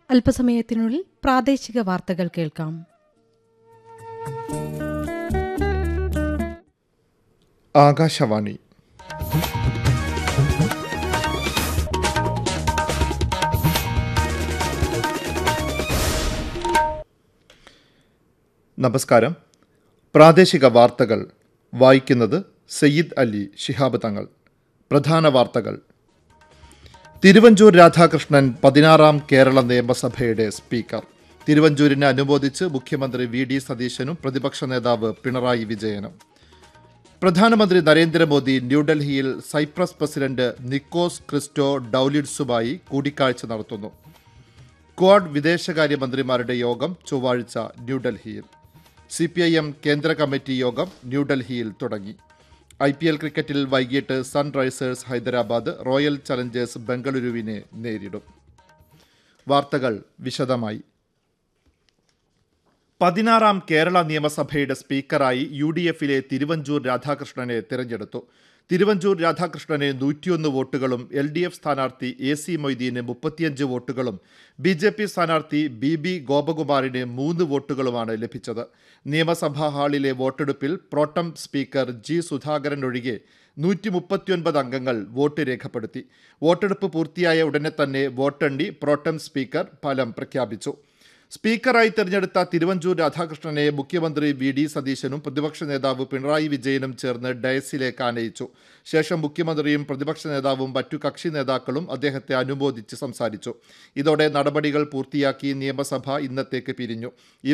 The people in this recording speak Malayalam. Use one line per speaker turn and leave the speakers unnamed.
അല്പസമയത്തിനുള്ളിൽ പ്രാദേശിക വാർത്തകൾ കേൾക്കാം
ആകാശവാണി നമസ്കാരം പ്രാദേശിക വാർത്തകൾ വായിക്കുന്നത് സയ്യിദ് അലി ശിഹാബ് തങ്ങൾ പ്രധാന വാർത്തകൾ തിരുവഞ്ചൂർ രാധാകൃഷ്ണൻ പതിനാറാം കേരള നിയമസഭയുടെ സ്പീക്കർ തിരുവഞ്ചൂരിനെ അനുമോദിച്ച് മുഖ്യമന്ത്രി വി ഡി സതീശനും പ്രതിപക്ഷ നേതാവ് പിണറായി വിജയനും പ്രധാനമന്ത്രി നരേന്ദ്രമോദി ന്യൂഡൽഹിയിൽ സൈപ്രസ് പ്രസിഡന്റ് നിക്കോസ് ക്രിസ്റ്റോ ഡൌലിഡ്സുമായി കൂടിക്കാഴ്ച നടത്തുന്നു ക്വാഡ് വിദേശകാര്യമന്ത്രിമാരുടെ യോഗം ചൊവ്വാഴ്ച ന്യൂഡൽഹിയിൽ സി പി ഐ എം കേന്ദ്ര കമ്മിറ്റി യോഗം ന്യൂഡൽഹിയിൽ തുടങ്ങി ഐ പി എൽ ക്രിക്കറ്റിൽ വൈകിട്ട് സൺറൈസേഴ്സ് ഹൈദരാബാദ് റോയൽ ചലഞ്ചേഴ്സ് ബംഗളൂരുവിനെ നേരിടും വാർത്തകൾ വിശദമായി പതിനാറാം കേരള നിയമസഭയുടെ സ്പീക്കറായി യു ഡി എഫിലെ തിരുവഞ്ചൂർ രാധാകൃഷ്ണനെ തിരഞ്ഞെടുത്തു തിരുവഞ്ചൂർ രാധാകൃഷ്ണന് നൂറ്റിയൊന്ന് വോട്ടുകളും എൽ ഡി എഫ് സ്ഥാനാർത്ഥി എ സി മൊയ്തീന് മുപ്പത്തിയഞ്ച് വോട്ടുകളും ബി ജെ പി സ്ഥാനാർത്ഥി ബി ബി ഗോപകുമാറിന് മൂന്ന് വോട്ടുകളുമാണ് ലഭിച്ചത് നിയമസഭാ ഹാളിലെ വോട്ടെടുപ്പിൽ പ്രോട്ടം സ്പീക്കർ ജി സുധാകരൻ ഒഴികെ നൂറ്റി മുപ്പത്തിയൊൻപത് അംഗങ്ങൾ വോട്ട് രേഖപ്പെടുത്തി വോട്ടെടുപ്പ് പൂർത്തിയായ ഉടനെ തന്നെ വോട്ടെണ്ണി പ്രോട്ടം സ്പീക്കർ ഫലം പ്രഖ്യാപിച്ചു സ്പീക്കറായി തെരഞ്ഞെടുത്ത തിരുവഞ്ചൂർ രാധാകൃഷ്ണനെ മുഖ്യമന്ത്രി വി ഡി സതീശനും പ്രതിപക്ഷ നേതാവ് പിണറായി വിജയനും ചേർന്ന് ഡയസിലേക്ക് ആനയിച്ചു ശേഷം മുഖ്യമന്ത്രിയും പ്രതിപക്ഷ നേതാവും മറ്റു കക്ഷി നേതാക്കളും അദ്ദേഹത്തെ അനുമോദിച്ച് സംസാരിച്ചു ഇതോടെ നടപടികൾ പൂർത്തിയാക്കി നിയമസഭ ഇന്നത്തേക്ക് പിരിഞ്ഞു ഈ